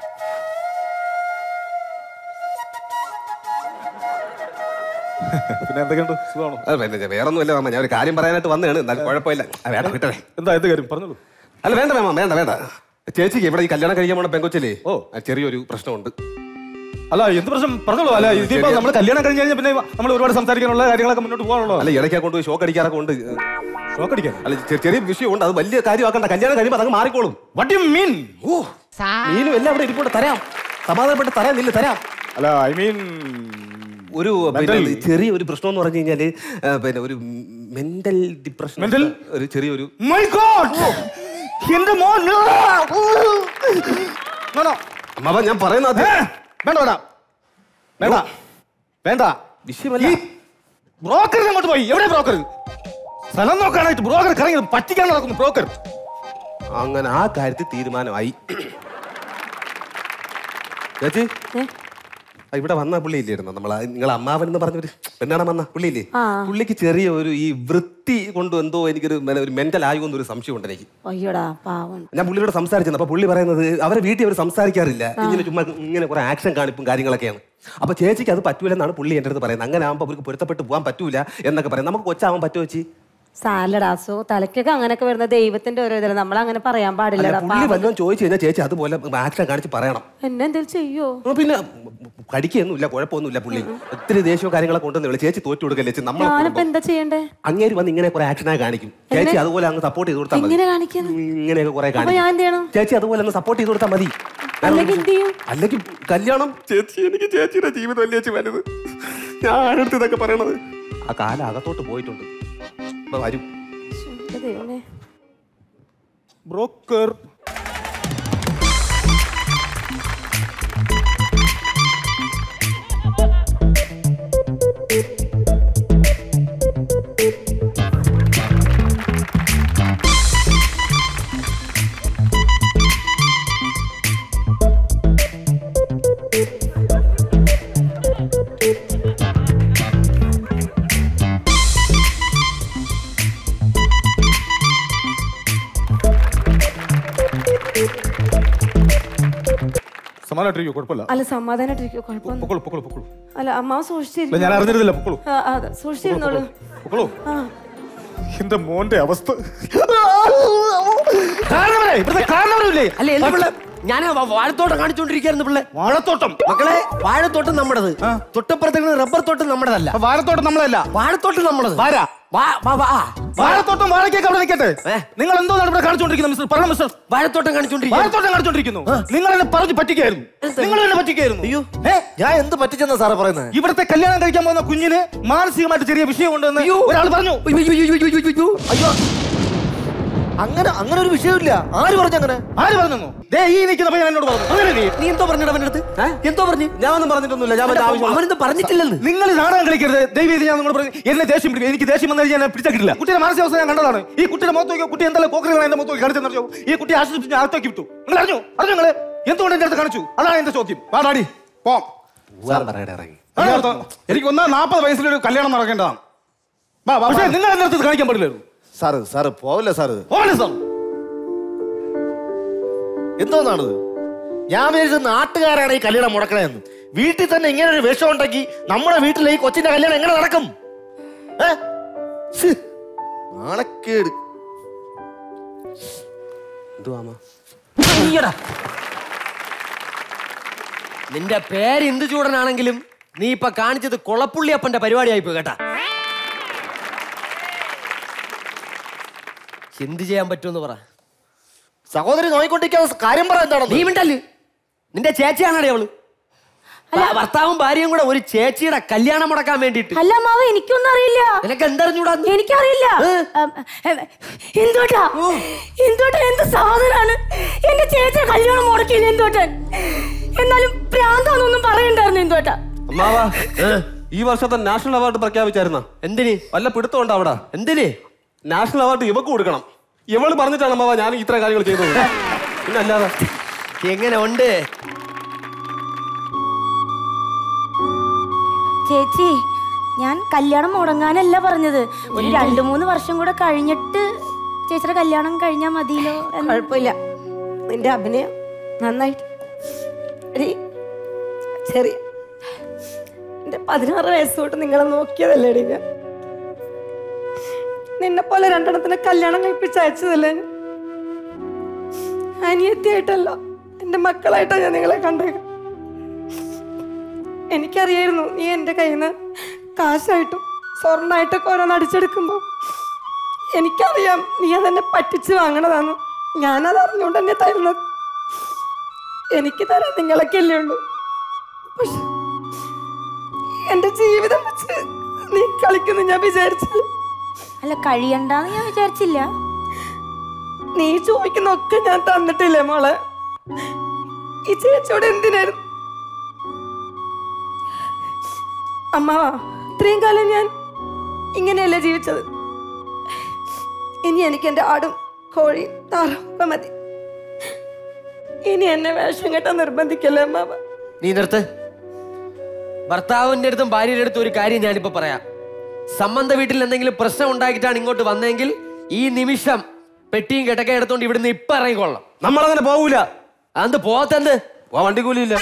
പിന്നെ എന്തൊക്കെയുണ്ട് സുഖമാണോ അത് പിന്നെ വേറെ ഒന്നുമില്ല മാമ ഞാൻ ഒരു കാര്യം പറയാനായിട്ട് വന്നതാണ് എന്നാലും കുഴപ്പമില്ല ആ, വേണ്ട വിട്ടേ എന്താ എന്ത് കാര്യം പറഞ്ഞോളൂ അല്ല വേണ്ട മാമ വേണ്ട വേണ്ട ചേച്ചിക്ക് ഇവിടെ ഈ കല്യാണം കഴിക്കാൻ പോണ പെങ്കൊച്ചില്ലേ ഓ. ആ, ചെറിയൊരു പ്രശ്നമുണ്ട് അല്ല എന്ത് പ്രശ്നം പറഞ്ഞോളൂ അല്ല ഇതിപ്പോ നമ്മൾ കല്യാണം കഴിഞ്ഞ് കഴിഞ്ഞാൽ പിന്നെ നമ്മൾ ഒരുപാട് സംസാരിക്കാനുള്ള കാര്യങ്ങളൊക്കെ മുന്നോട്ട് പോകാനുള്ളൂ അല്ല ഇടയ്ക്ക് കൊണ്ട് ഷോക്ക് അടിക്കാറൊക്കെ ഉണ്ട് ഷോക്ക് അടിക്കാൻ അല്ല ചെ- ചെറിയ വിഷയമുണ്ട് അത് വലിയ കാര്യമാക്കണ്ട കല്യാണം കഴിയുമ്പോൾ അതങ്ങ് മാറിക്കോളും വാട്ട് യു മീൻ ഓ മീനും എല്ലാം ഇവിടെ ഇരിപ്പോട്ട് തരാം സമാധാനപ്പെട്ട് തരാം നില്ല തരാം അല്ല ഐ മീൻ ഒരു പിന്നെ Mental- ചെറിയ ഒരു പ്രശ്നം എന്ന് പറഞ്ഞു കഴിഞ്ഞാല് ആ, പിന്നെ ഒരു മെന്റൽ ഡിപ്രഷൻ Mental? ഒരു ചെറിയൊരു മൈ ഗോഡ് എന്റെ മോൻ നോ നോ അമ്മാവ ഞാൻ പറയുന്നത് ഏ, വേണ്ട വേണ്ട വേണ്ട വേണ്ട വിഷയമല്ല ബ്രോക്കർ അങ്ങോട്ട് പോയി എവിടെ ബ്രോക്കർ സ്ഥലം നോക്കാനായിട്ട് ബ്രോക്കർ കറങ്ങി പറ്റിക്കാൻ നടക്കുന്നു ബ്രോക്കർ അങ്ങനെ ആ കാര്യത്തിൽ തീരുമാനമായി ചേച്ചി ഏ? ആ, ഇവിടെ വന്ന പുള്ളി ഇല്ലായിരുന്നു നമ്മൾ നിങ്ങൾ അമ്മാവൻ എന്ന് പറഞ്ഞൊരു പെണ്ണാണ് വന്ന പുള്ളിയില്ലേ പുള്ളിക്ക് ചെറിയ ഒരു ഈ വൃത്തി കൊണ്ട് എന്തോ എനിക്കൊരു മെ- ഒരു മെന്റൽ ആയുമെന്ന് ഒരു സംശയമുണ്ട് എനിക്ക് അയ്യോടാ പാവം ഞാൻ പുള്ളിയോട് സംസാരിച്ചത് അപ്പൊ പുള്ളി പറയുന്നത് അവരെ വീട്ടിൽ അവർ സംസാരിക്കാറില്ല ഇങ്ങനെ ചുമ്മാ ഇങ്ങനെ കുറെ ആക്ഷൻ കാണിപ്പും കാര്യങ്ങളൊക്കെയാണ് അപ്പൊ ചേച്ചിക്ക് അത് പറ്റൂലെന്നാണ് പുള്ളി എൻ്റെ അടുത്ത് പറയുന്നത് അങ്ങനെ ആകുമ്പോൾ അവർക്ക് പൊരുത്തപ്പെട്ട് പോകാൻ പറ്റൂല എന്നൊക്കെ പറയും നമുക്ക് കൊച്ചാവാൻ പറ്റുമോ ചേച്ചി സാലഡാസോ തലയ്ക്കൊക്കെ അങ്ങനെയൊക്കെ വരുന്ന ദൈവത്തിന്റെ ഓരോ ഇതില്ല നമ്മൾ അങ്ങനെ പറയാൻ അല്ല, പാടില്ലടാ പുള്ളി വല്ലതും ചോദിച്ചു കഴിഞ്ഞാൽ ചേച്ചി അതുപോലെ ആക്ഷൻ കാണിച്ച് പറയണം എന്നെ എന്തെങ്കിലും ചെയ്യോ ആ, പിന്നെ കടിക്കൊന്നുമില്ല കുഴപ്പമൊന്നുമില്ല പുള്ളി ഒത്തിരി ദേഷ്യവും കാര്യങ്ങളൊക്കെ കൊണ്ടുവന്നില്ല ചേച്ചി തോറ്റു കൊടുക്കല്ലേ ചേച്ചി നമ്മൾ ഞാനിപ്പോ എന്താ ചെയ്യണ്ടേ അങ്ങേര് വന്ന് ഇങ്ങനെ കുറെ ആക്ഷനായി കാണിക്കും ചേച്ചി അതുപോലെ അങ്ങ് സപ്പോർട്ട് ചെയ്ത് കൊടുത്താൽ മതി എങ്ങനെ കാണിക്കുന്നു ഇങ്ങനെയൊക്കെ കുറെ അപ്പൊ ഞാൻ എന്ത് ചെയ്യണം ചേച്ചി അതുപോലെ അങ്ങ് സപ്പോർട്ട് ചെയ്ത് കൊടുത്താൽ മതി അല്ലെങ്കിൽ എന്ത് ചെയ്യും അല്ലെങ്കിൽ കല്യാണം ചേച്ചി എനിക്ക് ചേച്ചിയുടെ ജീവിതം അല്ലേ ചേച്ചി വലുത് ഞാൻ ആരടുത്ത് ഇതൊക്കെ പറയണത് ആ കാലം അകത്തോട്ട് പോയിട്ടുണ്ട് ഇപ്പൊ വരും എന്റെ ദൈവമേ ബ്രോക്കർ സമാധാനായിട്ടിരിക്കും കുഴപ്പമില്ല അല്ല സമാധാനായിട്ടിരിക്കോ കുഴപ്പമൊന്നും പൊക്കോളൂ പൊക്കോളൂ പൊക്കോളൂ അല്ല അമ്മാവ് ഇല്ല, സൂക്ഷിച്ചിരിക്കും ഞാൻ അറിഞ്ഞിരുന്നില്ല പൊക്കോളൂ സൂക്ഷിച്ചിരുന്നോളൂ പൊക്കോളൂ ആ എന്റെ മോന്റെ അവസ്ഥ കാരണവരെ ഇവിടുത്തെ കാരണവരില്ലേ അല്ല എന്താ പിള്ളേ ഞാൻ വാഴത്തോട്ടം കാണിച്ചോണ്ടിരിക്കായിരുന്നു പിള്ളേ വാഴത്തോട്ടം മക്കളെ വാഴത്തോട്ടം നമ്മുടേത് തൊട്ടപ്പുറത്തേക്ക് റബ്ബർ തോട്ടം നമ്മുടേതല്ല വാഴത്തോട്ടം നമ്മളല്ല വാഴത്തോട്ടം നമ്മുടേത് വാര വാ- വാ- വാ. വാഴത്തോട്ടം വാഴക്കേക്ക് അവിടെ നിൽക്കട്ടെ ഏ? നിങ്ങൾ എന്തോ ഇവിടെ കാണിച്ചോണ്ടിരിക്കുന്നത് മിസ്റ്റർ പറഞ്ഞ മിസ്റ്റർ വാഴത്തോട്ടം കാണിച്ചോണ്ടിരിക്കുക വാഴത്തോട്ടം കാണിച്ചോണ്ടിരിക്കുന്നു നിങ്ങൾ എന്നെ പറഞ്ഞു പറ്റിക്കായിരുന്നു നിങ്ങൾ എന്നെ പറ്റിക്കായിരുന്നു അയ്യോ ഏ? ഞാൻ എന്ത് പറ്റിച്ചെന്നാ സാറേ പറയുന്നത് ഇവിടുത്തെ കല്യാണം കഴിക്കാൻ പോകുന്ന കുഞ്ഞിന് മാനസികമായിട്ട് ചെറിയ വിഷയം ഉണ്ടെന്ന് ഒരാൾ പറഞ്ഞു അയ്യോ അങ്ങനെ അങ്ങനെ ഒരു വിഷയമില്ല ആര് പറഞ്ഞു അങ്ങനെ ആര് പറഞ്ഞു ദേ ഈ നിൽക്കുന്ന പയ്യൻ എന്നോട് പറഞ്ഞു അങ്ങനെ നീ നീ എന്തോ പറഞ്ഞടാ അവന്റെ അടുത്ത് എന്തോ പറഞ്ഞു ഞാൻ ഒന്നും പറഞ്ഞിട്ടൊന്നുമില്ല ഞാൻ മറ്റേ ആവശ്യം അവനെന്തോ പറഞ്ഞിട്ടില്ലെന്ന് നിങ്ങൾ നാടകം കളിക്കരുത് ദൈവം ഞാൻ നിങ്ങൾ പറഞ്ഞു എന്നെ ദേഷ്യം പിടിക്കും എനിക്ക് ദേഷ്യം വന്നു കഴിഞ്ഞാൽ പിടിച്ചാൽ കിട്ടില്ല കുട്ടിയുടെ മാനസികാവസ്ഥ ഞാൻ കണ്ടതാണ് ഈ കുട്ടിയുടെ മുഖത്ത് നോക്കിയോ കുട്ടി എന്തായാലും കോക്കറികളാണ് എന്റെ മുഖത്ത് നോക്കി കാണിച്ചെന്നറിയോ ഈ കുട്ടി ആശ്വസിപ്പിച്ച് അകത്തേക്ക് വിട്ടു നിങ്ങൾ അറിഞ്ഞു അറിഞ്ഞു നിങ്ങൾ എന്തുകൊണ്ട് എന്റെ അടുത്ത് കാണിച്ചു അതാണ് എന്റെ ചോദ്യം വാടാടി പോം പോവാൻ പറയട്ടെ ഇറങ്ങി എനിക്ക് ഒന്നാ നാൽപ്പത് വയസ്സിലൊരു കല്യാണം നടക്കേണ്ടതാണ് വാ, വാ, പക്ഷേ നിങ്ങൾ എന്റെ അടുത്ത് കാണിക്കാൻ പാടില്ലായിരുന്നു സാറ് സാറ് പോവില്ല സാറ് ഓണേ സാർ എന്തോന്നാണിത് ഞാൻ വിചാരിച്ചത് നാട്ടുകാരാണ് ഈ കല്യാണം മുടക്കണേന്ന് വീട്ടിൽ തന്നെ ഇങ്ങനെ ഒരു വിഷം ഉണ്ടെങ്കിൽ നമ്മുടെ വീട്ടിലെ ഈ കൊച്ചിന്റെ കല്യാണം എങ്ങനെ നടക്കും ഏ? ശ്ശ്. നാണക്കേട് എന്തുവാ ഈയെടാ. നിന്റെ പേര് എന്ത് ചൂടനാണെങ്കിലും നീ ഇപ്പൊ കാണിച്ചത് കൊളപ്പുള്ളിയപ്പന്റെ പരിപാടിയായി പോയി കേട്ടാ എന്ത് ചെയ്യാൻ പറ്റുമെന്ന് പറ സഹോദരി നോയിക്കൊണ്ടിരിക്കാതെ കാര്യം പറ നീ എന്താണെന്ന് മിണ്ടല്ലേ നിന്റെ ചേച്ചിയാണടി അവള് ഭ- ഭർത്താവും ഭാര്യയും കൂടെ ഒരു ചേച്ചിയുടെ കല്യാണം മുടക്കാൻ വേണ്ടിട്ട് അല്ല അമ്മാവ് എനിക്കൊന്നും അറിയില്ല നിനക്ക് എന്തറിഞ്ഞൂടാ എനിക്കറിയില്ല ഉം, ഉം, എന്തോട്ടാ എന്തോട്ടാ എന്ത് സാധനാണ് എന്റെ ചേച്ചിയുടെ കല്യാണം മുടക്കിയില്ല എന്തോട്ടൻ എന്നാലും പ്രാന്താന്നൊന്നും പറയണ്ടായിരുന്നു എന്തോട്ടാ അമ്മാവാ ഈ വർഷത്തെ നാഷണൽ അവാർഡ് പ്രഖ്യാപിച്ചായിരുന്ന എന്തിന് വല്ല പിടുത്തമുണ്ടോ അവിടെ എന്തിന് നാഷണൽ അവാർഡ് ഇവക്ക് കൊടുക്കണം ഇവള് പറഞ്ഞിട്ടാണ് അമ്മാവ ഞാൻ ഇത്ര കാര്യങ്ങൾ ചെയ്തത് പിന്നെ അല്ലാതെ എങ്ങനെ ഉണ്ട് ചേച്ചി ഞാൻ കല്യാണം മുടങ്ങാനല്ല പറഞ്ഞത് ഒരു രണ്ടു മൂന്ന് വർഷം കൂടെ കഴിഞ്ഞിട്ട് ചേച്ചിയുടെ കല്യാണം കഴിഞ്ഞാൽ മതിയല്ലോ എന്ന് കുഴപ്പമില്ല നിന്റെ അഭിനയം നന്നായിട്ട് എടീ, ചെറിയ എന്റെ പതിനാറ് വയസ്സ് തൊട്ട് നിങ്ങളെ നോക്കിയതല്ലേടി ഞാൻ നിന്നെ പോലെ രണ്ടെണ്ണത്തിന് കല്യാണം കഴിപ്പിച്ച് അയച്ചതല്ലേ ഞാൻ അനിയത്തിയായിട്ടല്ല എന്റെ മക്കളായിട്ടാണ് ഞാൻ നിങ്ങളെ കണ്ടേക്കാം എനിക്കറിയായിരുന്നു നീ എൻ്റെ കയ്യിൽ നിന്ന് കാശായിട്ടും സ്വർണ്ണമായിട്ടൊക്കെ ഓരോന്ന് അടിച്ചെടുക്കുമ്പോൾ എനിക്കറിയാം നീ അതെന്നെ പറ്റിച്ച് വാങ്ങണതാണ് ഞാനത് അറിഞ്ഞുകൊണ്ട് തന്നെ തരുന്നത് എനിക്ക് തരാൻ നിങ്ങളൊക്കെ അല്ലേ ഉള്ളൂ പക്ഷെ എന്റെ ജീവിതം വെച്ച് നീ കളിക്കുന്നു ഞാൻ വിചാരിച്ചില്ല അല്ല കഴിയണ്ടെന്ന് ഞാൻ വിചാരിച്ചില്ല നീ ചോദിക്കുന്നൊക്കെ ഞാൻ തന്നിട്ടില്ലേ മോളെ ഈ ചേച്ചിയോട് എന്തിനായിരുന്നു അമ്മാവാ ഇത്രയും കാലം ഞാൻ ഇങ്ങനെയല്ല ജീവിച്ചത് ഇനി എനിക്ക് എൻ്റെ ആടും കോഴിയും താറാവൊക്കെ മതി ഇനി എന്നെ വേഷം കെട്ടാൻ നിർബന്ധിക്കല്ലേ അമ്മാവ നീ നിർത്ത് ഭർത്താവിന്റെ അടുത്തും ഭാര്യയുടെ അടുത്തും ഒരു കാര്യം ഞാനിപ്പോ പറയാം സംബന്ധ വീട്ടിൽ എന്തെങ്കിലും പ്രശ്നം ഉണ്ടാക്കിയിട്ടാണ് ഇങ്ങോട്ട് വന്നെങ്കിൽ ഈ നിമിഷം പെട്ടിയും കിടക്ക എടുത്തോണ്ട് ഇവിടുന്ന് ഇപ്പൊ ഇറങ്ങിക്കൊള്ളാം നമ്മളങ്ങനെ പോകൂല അതെന്ത് പോകത്തെന്ത് പോവാൻ വണ്ടി കൂലിയില്ല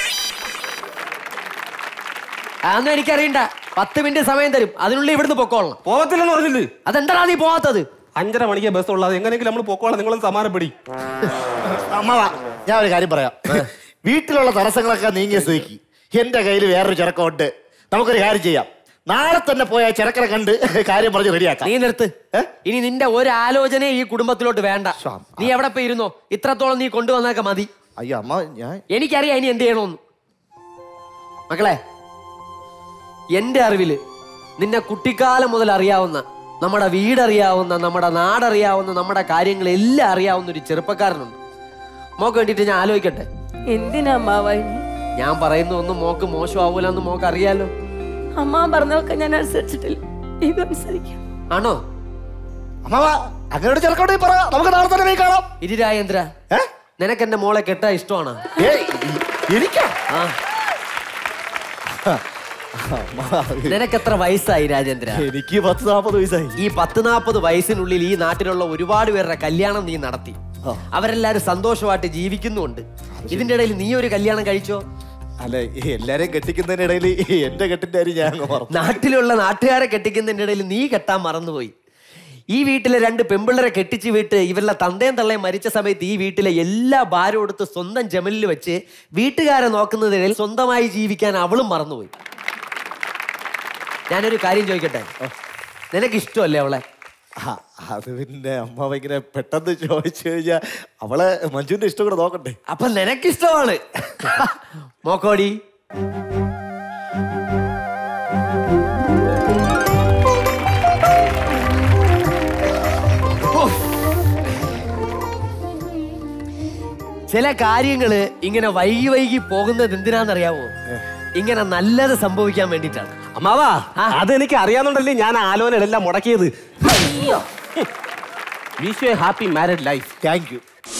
അതൊന്നും എനിക്കറിയണ്ട പത്ത് മിനിറ്റ് സമയം തരും അതിനുള്ളിൽ ഇവിടുന്ന് പൊക്കോളണം പോകത്തില്ലെന്ന് പറഞ്ഞില്ലേ അതെന്താ നീ പോകാത്തത് അഞ്ചര മണിക്ക് ബസ് ഉള്ളത് എങ്ങനെയെങ്കിലും നമ്മൾ പൊക്കോളാം നിങ്ങളും സമാനപ്പെടി അമ്മവാ ഞാൻ ഒരു കാര്യം പറയാം വീട്ടിലുള്ള തടസ്സങ്ങളൊക്കെ നീങ്ങിയ സ്ഥിതിക്ക് എന്റെ കയ്യിൽ വേറൊരു ചെറുക്കമുണ്ട് നമുക്കൊരു കാര്യം ചെയ്യാം നാളെ തന്നെ പോയ ആ ചെറുക്കനെ കണ്ട് കാര്യം പറഞ്ഞ് റെഡിയാക്കാം നീ നിർത്ത് ഇനി നിന്റെ ഒരു ആലോചന ഈ കുടുംബത്തിലോട്ട് വേണ്ട നീ എവിടെ പോയി ഇരുന്നോ ഇത്രത്തോളം നീ കൊണ്ടുവന്നേക്ക മതി അയ്യോ അമ്മ ഞാൻ എനിക്കറിയാം ഇനി എന്ത് ചെയ്യണമെന്ന് മക്കളെ എന്റെ അറിവില് നിന്നെ കുട്ടിക്കാലം മുതൽ അറിയാവുന്ന നമ്മുടെ വീടറിയാവുന്ന നമ്മുടെ നാടറിയാവുന്ന നമ്മുടെ കാര്യങ്ങളെല്ലാം അറിയാവുന്ന ഒരു ചെറുപ്പക്കാരനുണ്ട് മോക്ക് വേണ്ടിയിട്ട് ഞാൻ ആലോചിക്കട്ടെ എന്തിനാ അമ്മാവ ഇനി? ഞാൻ പറയുന്ന ഒന്നും മോക്ക് മോശമാവൂലെന്ന് മോക്ക് അറിയാലോ അമ്മ പറഞ്ഞതൊക്കെ ഞാൻ അനുസരിച്ചിട്ടില്ല ഇത് അനുസരിക്കാം ആണോ അമ്മവാ അങ്ങനെ ഒരു ചെറുക്കോട്ടെ പറ നമുക്ക് നാളെ തന്നെ പോയി കാണാം ഇരി രാജേന്ദ്ര നിനക്ക് എന്റെ മോളെ കെട്ടാ ഇഷ്ടമാണ് ഏയ്, എനിക്കാ ആ നിനക്ക് എത്ര വയസ്സായി രാജേന്ദ്ര എനിക്ക് പത്ത് നാൽപ്പത് വയസ്സായി ഈ പത്ത് നാൽപ്പത് വയസ്സിനുള്ളിൽ ഈ നാട്ടിലുള്ള ഒരുപാട് പേരുടെ കല്യാണം നീ നടത്തി അവരെല്ലാരും സന്തോഷമായിട്ട് ജീവിക്കുന്നുണ്ട് ഇതിന്റെ ഇടയിൽ നീ ഒരു കല്യാണം കഴിച്ചോ അല്ല എല്ലാരെയും കെട്ടിക്കുന്നതിനിടയിൽ എന്റെ കെട്ടിന്റെ കാര്യം ഞാൻ അങ്ങ് മറന്നു നാട്ടിലുള്ള നാട്ടുകാരെ കെട്ടിക്കുന്നതിന്റെ ഇടയിൽ നീ കെട്ടാൻ മറന്നുപോയി ഈ വീട്ടിലെ രണ്ട് പെമ്പിള്ളരെ കെട്ടിച്ച് വിട്ട് ഇവരുടെ തന്തയും തള്ളയും മരിച്ച സമയത്ത് ഈ വീട്ടിലെ എല്ലാ ഭാരം എടുത്ത് സ്വന്തം ജമലിൽ വെച്ച് വീട്ടുകാരെ നോക്കുന്നതിനിടയിൽ സ്വന്തമായി ജീവിക്കാൻ അവളും മറന്നുപോയി ഞാനൊരു കാര്യം ചോദിക്കട്ടെ നിനക്ക് ഇഷ്ടമല്ലേ അവളെ ആ, അത് പിന്നെ അമ്മ ഭയങ്കര പെട്ടെന്ന് ചോദിച്ചു കഴിഞ്ഞാ അവളെ മഞ്ജുവിന്റെ ഇഷ്ടം കൂടെ നോക്കണ്ടേ അപ്പൊ നിനക്കിഷ്ടമാണ് മോക്കോടി ഉഫ്. ചില കാര്യങ്ങള് ഇങ്ങനെ വൈകി വൈകി പോകുന്നത് എന്തിനാന്നറിയാവോ ഇങ്ങനെ നല്ലത് സംഭവിക്കാൻ വേണ്ടിയിട്ടാണ് അമ്മാവാ അതെനിക്ക് അറിയാന്നുണ്ടല്ലേ ഞാൻ ആലോചനകളെല്ലാം മുടക്കിയത് wish happy married life thank U